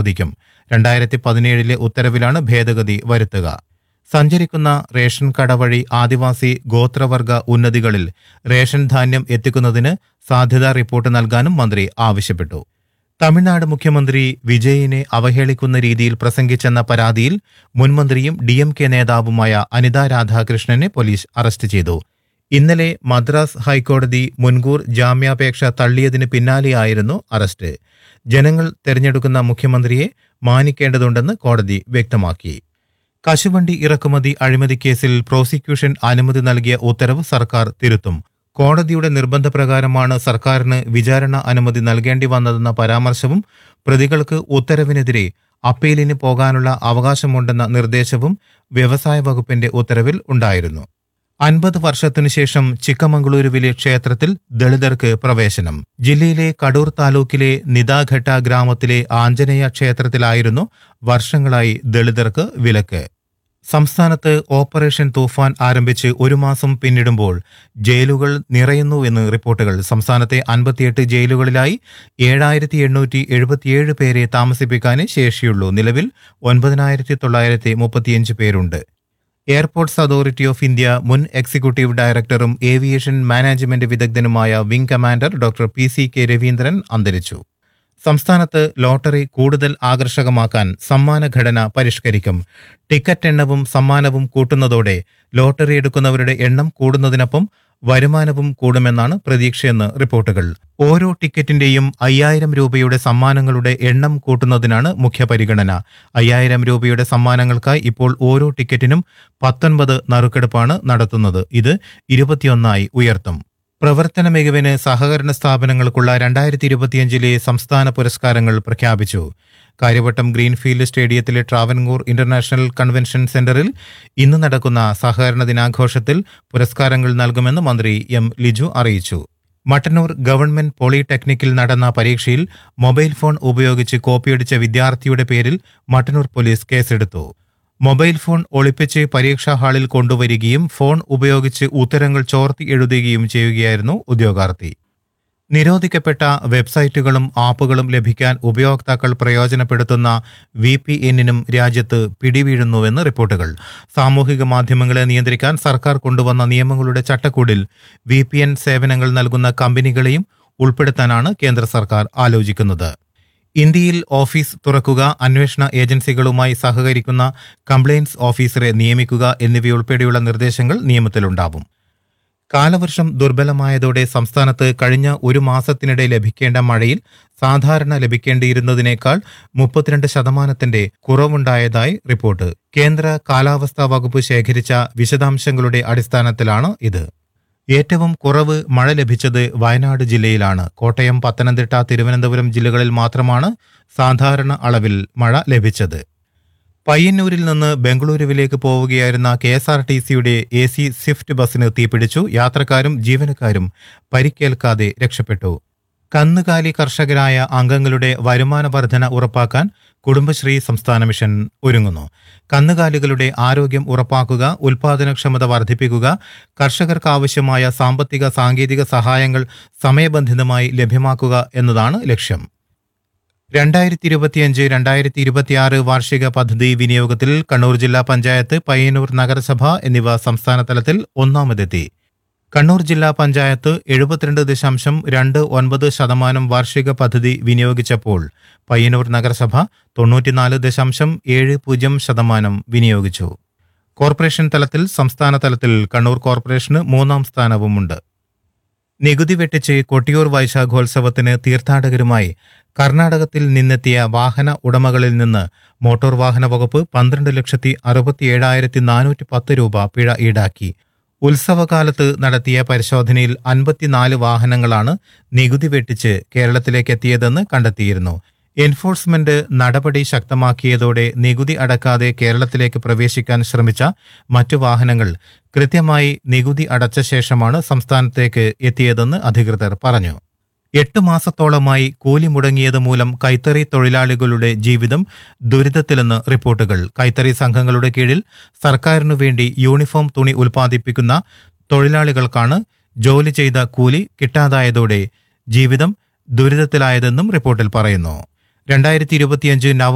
അനുവദിക്കും രണ്ടായിരത്തി പതിനേഴിലെ ഉത്തരവിലാണ് ഭേദഗതി വരുത്തുക സഞ്ചരിക്കുന്ന റേഷൻ കട വഴി ആദിവാസി ഗോത്രവർഗ ഉന്നതികളിൽ റേഷൻ ധാന്യം എത്തിക്കുന്നതിന് സാധ്യതാ റിപ്പോർട്ട് നൽകാനും മന്ത്രി ആവശ്യപ്പെട്ടു തമിഴ്നാട് മുഖ്യമന്ത്രി വിജയിനെ അവഹേളിക്കുന്ന രീതിയിൽ പ്രസംഗിച്ചെന്ന പരാതിയിൽ മുൻമന്ത്രിയും ഡി എം കെ നേതാവുമായ അനിത രാധാകൃഷ്ണനെ പോലീസ് അറസ്റ്റ് ചെയ്തു ഇന്നലെ മദ്രാസ് ഹൈക്കോടതി മുൻകൂർ ജാമ്യാപേക്ഷ തള്ളിയതിന് പിന്നാലെയായിരുന്നു അറസ്റ്റ് ജനങ്ങൾ തെരഞ്ഞെടുക്കുന്ന മുഖ്യമന്ത്രിയെ മാനിക്കേണ്ടതുണ്ടെന്ന് കോടതി വ്യക്തമാക്കി കശുവണ്ടി ഇറക്കുമതി അഴിമതി കേസിൽ പ്രോസിക്യൂഷൻ അനുമതി നൽകിയ ഉത്തരവ് സർക്കാർ തിരുത്തും കോടതിയുടെ നിർബന്ധപ്രകാരമാണ് സർക്കാരിന് വിചാരണ അനുമതി നൽകേണ്ടി വന്നതെന്ന പരാമർശവും പ്രതികൾക്ക് ഉത്തരവിനെതിരെ അപ്പീലിന് പോകാനുള്ള അവകാശമുണ്ടെന്ന നിർദ്ദേശവും വ്യവസായ വകുപ്പിന്റെ ഉത്തരവിൽ ഉണ്ടായിരുന്നു അൻപത് വർഷത്തിനു ശേഷം ചിക്കമംഗളൂരുവിലെ ക്ഷേത്രത്തിൽ ദളിതർക്ക് പ്രവേശനം ജില്ലയിലെ കടൂർ താലൂക്കിലെ നിദാഘട്ട ഗ്രാമത്തിലെ ആഞ്ജനേയ ക്ഷേത്രത്തിലായിരുന്നു വർഷങ്ങളായി ദളിതർക്ക് വിലക്ക് സംസ്ഥാനത്ത് ഓപ്പറേഷൻ തൂഫാൻ ആരംഭിച്ച് ഒരു മാസം പിന്നിടുമ്പോൾ ജയിലുകൾ നിറയുന്നുവെന്ന് റിപ്പോർട്ടുകൾ സംസ്ഥാനത്തെ അൻപത്തിയെട്ട് ജയിലുകളിലായി ഏഴായിരത്തി എണ്ണൂറ്റി എഴുപത്തിയേഴ് പേരെ താമസിപ്പിക്കാനേ ശേഷിയുള്ളൂ നിലവിൽ ഒൻപതിനായിരത്തി തൊള്ളായിരത്തി മുപ്പത്തിയഞ്ച് പേരുണ്ട് എയർപോർട്ട്സ് അതോറിറ്റി ഓഫ് ഇന്ത്യ മുൻ എക്സിക്യൂട്ടീവ് ഡയറക്ടറും ഏവിയേഷൻ മാനേജ്മെന്റ് വിദഗ്ധനുമായ wing commander doctor P C K Raveendran അന്തരിച്ചു സംസ്ഥാനത്ത് ലോട്ടറി കൂടുതൽ ആകർഷകമാക്കാൻ സമ്മാന ഘടന പരിഷ്കരിക്കും ടിക്കറ്റ് എണ്ണവും സമ്മാനവും കൂട്ടുന്നതോടെ ലോട്ടറി എടുക്കുന്നവരുടെ എണ്ണം കൂടുന്നതിനൊപ്പം വരുമാനവും കൂടുമെന്നാണ് പ്രതീക്ഷയെന്ന് റിപ്പോർട്ടുകൾ ഓരോ ടിക്കറ്റിന്റെയും അയ്യായിരം രൂപയുടെ സമ്മാനങ്ങളുടെ എണ്ണം കൂട്ടുന്നതിനാണ് മുഖ്യ പരിഗണന അയ്യായിരം രൂപയുടെ സമ്മാനങ്ങൾക്കായി ഇപ്പോൾ ഓരോ ടിക്കറ്റിനും പത്തൊൻപത് നറുക്കെടുപ്പാണ് നടത്തുന്നത് ഇത് ഇരുപത്തിയൊന്നായി ഉയർത്തും പ്രവർത്തന മികവിന് സഹകരണ സ്ഥാപനങ്ങൾക്കുള്ള രണ്ടായിരത്തി ഇരുപത്തിയഞ്ചിലെ സംസ്ഥാന പുരസ്കാരങ്ങൾ പ്രഖ്യാപിച്ചു കാര്യവട്ടം ഗ്രീൻഫീൽഡ് സ്റ്റേഡിയത്തിലെ ട്രാവൻകൂർ ഇന്റർനാഷണൽ കൺവെൻഷൻ സെന്ററിൽ ഇന്ന് നടക്കുന്ന സഹകരണ ദിനാഘോഷത്തിൽ പുരസ്കാരങ്ങൾ നൽകുമെന്ന് മന്ത്രി എം ലിജു അറിയിച്ചു മട്ടന്നൂർ ഗവൺമെന്റ് പോളിടെക്നിക്കിൽ നടന്ന പരീക്ഷയിൽ മൊബൈൽ ഫോൺ ഉപയോഗിച്ച് കോപ്പിയടിച്ച വിദ്യാർത്ഥിയുടെ പേരിൽ മട്ടന്നൂർ പോലീസ് കേസെടുത്തു മൊബൈൽ ഫോൺ ഒളിപ്പിച്ച് പരീക്ഷാ ഹാളിൽ കൊണ്ടുവരികയും ഫോൺ ഉപയോഗിച്ച് ഉത്തരങ്ങൾ ചോർത്തി എഴുതുകയും ചെയ്യുകയായിരുന്നു ഉദ്യോഗാർത്ഥി നിരോധിക്കപ്പെട്ട വെബ്സൈറ്റുകളും ആപ്പുകളും ലഭിക്കാൻ ഉപയോക്താക്കൾ പ്രയോജനപ്പെടുത്തുന്ന വി പി എന്നിനും രാജ്യത്ത് പിടിവീഴുന്നുവെന്ന് റിപ്പോർട്ടുകൾ സാമൂഹിക മാധ്യമങ്ങളെ നിയന്ത്രിക്കാൻ സർക്കാർ കൊണ്ടുവന്ന നിയമങ്ങളുടെ ചട്ടക്കൂടിൽ വി പി എൻ സേവനങ്ങൾ നൽകുന്ന കമ്പനികളെയും ഉൾപ്പെടുത്താനാണ് കേന്ദ്ര സർക്കാർ ആലോചിക്കുന്നത് ഇന്ത്യയിൽ ഓഫീസ് തുറക്കുക അന്വേഷണ ഏജൻസികളുമായി സഹകരിക്കുന്ന കംപ്ലയിൻസ് ഓഫീസറെ നിയമിക്കുക എന്നിവയുൾപ്പെടെയുള്ള നിർദ്ദേശങ്ങൾ നിയമത്തിലുണ്ടാവും കാലവർഷം ദുർബലമായതോടെ സംസ്ഥാനത്ത് കഴിഞ്ഞ ഒരു മാസത്തിനിടെ ലഭിക്കേണ്ട മഴയിൽ സാധാരണ ലഭിക്കേണ്ടിയിരുന്നതിനേക്കാൾ മുപ്പത്തിരണ്ട് ശതമാനത്തിന്റെ കുറവുണ്ടായതായി റിപ്പോർട്ട് കേന്ദ്ര കാലാവസ്ഥാ വകുപ്പ് ശേഖരിച്ച വിശദാംശങ്ങളുടെ അടിസ്ഥാനത്തിലാണ് ഇത് ഏറ്റവും കുറവ് മഴ ലഭിച്ചത് വയനാട് ജില്ലയിലാണ് കോട്ടയം പത്തനംതിട്ട തിരുവനന്തപുരം ജില്ലകളിൽ മാത്രമാണ് സാധാരണ അളവിൽ മഴ ലഭിച്ചത് പയ്യന്നൂരിൽ നിന്ന് ബംഗളൂരുവിലേക്ക് പോവുകയായിരുന്ന കെ എസ് ആർ ടി സിയുടെ എ സി സ്വിഫ്റ്റ് ബസ്സിന് തീപിടിച്ചു യാത്രക്കാരും ജീവനക്കാരും പരിക്കേൽക്കാതെ രക്ഷപ്പെട്ടു കന്നുകാലി കർഷകരായ അംഗങ്ങളുടെ വരുമാന വർധന ഉറപ്പാക്കാൻ കുടുംബശ്രീ സംസ്ഥാന മിഷൻ ഒരുങ്ങുന്നു കന്നുകാലികളുടെ ആരോഗ്യം ഉറപ്പാക്കുക ഉൽപാദനക്ഷമത വർദ്ധിപ്പിക്കുക കർഷകർക്കാവശ്യമായ സാമ്പത്തിക സാങ്കേതിക സഹായങ്ങൾ സമയബന്ധിതമായി ലഭ്യമാക്കുക എന്നതാണ് ലക്ഷ്യം രണ്ടായിരത്തി ഇരുപത്തിയഞ്ച് രണ്ടായിരത്തി ഇരുപത്തിയാറ് വാർഷിക പദ്ധതി വിനിയോഗത്തിൽ കണ്ണൂർ ജില്ലാ പഞ്ചായത്ത് പയ്യന്നൂർ നഗരസഭ എന്നിവ സംസ്ഥാന തലത്തിൽ ഒന്നാമതെത്തി കണ്ണൂർ ജില്ലാ പഞ്ചായത്ത് എഴുപത്തിരണ്ട് ദശാംശം രണ്ട് ഒൻപത് ശതമാനം വാർഷിക പദ്ധതി വിനിയോഗിച്ചപ്പോൾ പയ്യന്നൂർ നഗരസഭ തൊണ്ണൂറ്റിനാല് ദശാംശം ഏഴ് പൂജ്യം ശതമാനം വിനിയോഗിച്ചു കോർപ്പറേഷൻ തലത്തിൽ സംസ്ഥാന തലത്തിൽ കണ്ണൂർ കോർപ്പറേഷന് മൂന്നാം സ്ഥാനവുമുണ്ട് നികുതി വെട്ടിച്ച് കൊട്ടിയൂർ വൈശാഖോത്സവത്തിന് തീർത്ഥാടകരുമായി കർണാടകത്തിൽ നിന്നെത്തിയ വാഹന ഉടമകളിൽ നിന്ന് മോട്ടോർ വാഹന വകുപ്പ് പന്ത്രണ്ട് ലക്ഷത്തി അറുപത്തിയേഴായിരത്തി നാനൂറ്റി പത്ത് രൂപ പിഴ ഈടാക്കി ഉത്സവകാലത്ത് നടത്തിയ പരിശോധനയിൽ അൻപത്തിനാല് വാഹനങ്ങളാണ് നികുതി വെട്ടിച്ച് കേരളത്തിലേക്ക് എത്തിയതെന്ന് കണ്ടെത്തിയിരുന്നു എൻഫോഴ്സ്മെന്റ് നടപടി ശക്തമാക്കിയതോടെ നികുതി അടക്കാതെ കേരളത്തിലേക്ക് പ്രവേശിക്കാൻ ശ്രമിച്ച മറ്റു വാഹനങ്ങൾ കൃത്യമായി നികുതി അടച്ച ശേഷമാണ് സംസ്ഥാനത്തേക്ക് എത്തിയതെന്ന് അധികൃതർ പറഞ്ഞു എട്ട് മാസത്തോളമായി കൂലി മുടങ്ങിയത് മൂലം കൈത്തറി തൊഴിലാളികളുടെ ജീവിതം ദുരിതത്തിലെന്ന് റിപ്പോർട്ടുകൾ കൈത്തറി സംഘങ്ങളുടെ കീഴിൽ സർക്കാരിനു വേണ്ടി യൂണിഫോം തുണി ഉൽപ്പാദിപ്പിക്കുന്ന തൊഴിലാളികൾക്കാണ് ജോലി ചെയ്ത കൂലി കിട്ടാതായതോടെ ജീവിതം ദുരിതത്തിലായതെന്നും റിപ്പോർട്ടിൽ പറയുന്നു രണ്ടായിരത്തി ഇരുപത്തിയഞ്ച് നവംബർ